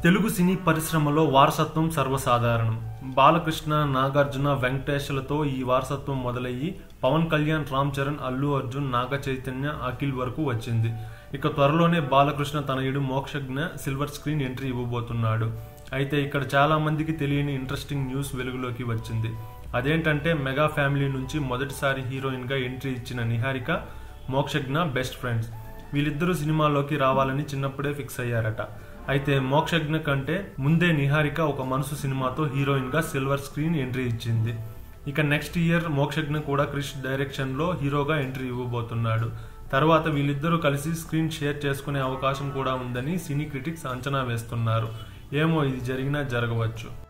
తెలుగు సినీ పరిశ్రమలో వారసత్వం సర్వసాధారణం బాలకృష్ణ నాగార్జున వెంకటేష్లతో ఈ వారసత్వం మొదలయ్యి పవన్ కళ్యాణ్ రామ్ చరణ్ అల్లు అర్జున్ నాగ చైతన్య అఖిల్ వరకు వచ్చింది ఇక త్వరలోనే బాలకృష్ణ తనయుడు మోక్షజ్ఞ సిల్వర్ స్క్రీన్ ఎంట్రీ ఇవ్వబోతున్నాడు అయితే ఇక్కడ చాలా మందికి తెలియని ఇంట్రెస్టింగ్ న్యూస్ వెలుగులోకి వచ్చింది అదేంటంటే మెగా ఫ్యామిలీ నుంచి మొదటిసారి హీరోయిన్ గా ఎంట్రీ ఇచ్చిన నిహారిక మోక్షజ్ఞ బెస్ట్ ఫ్రెండ్స్ వీళ్ళిద్దరూ సినిమాలోకి రావాలని చిన్నప్పుడే ఫిక్స్ అయ్యారట అయితే మోక్షజ్ఞ కంటే ముందే నిహారిక ఒక మనసు సినిమాతో హీరోయిన్ గా సిల్వర్ స్క్రీన్ ఎంట్రీ ఇచ్చింది ఇక నెక్స్ట్ ఇయర్ మోక్షజ్ఞ కూడా క్రిష్ డైరెక్షన్ లో హీరోగా ఎంట్రీ ఇవ్వబోతున్నాడు తర్వాత వీళ్ళిద్దరూ కలిసి స్క్రీన్ షేర్ చేసుకునే అవకాశం కూడా ఉందని సినీ క్రిటిక్స్ అంచనా వేస్తున్నారు ఏమో ఇది జరిగినా జరగవచ్చు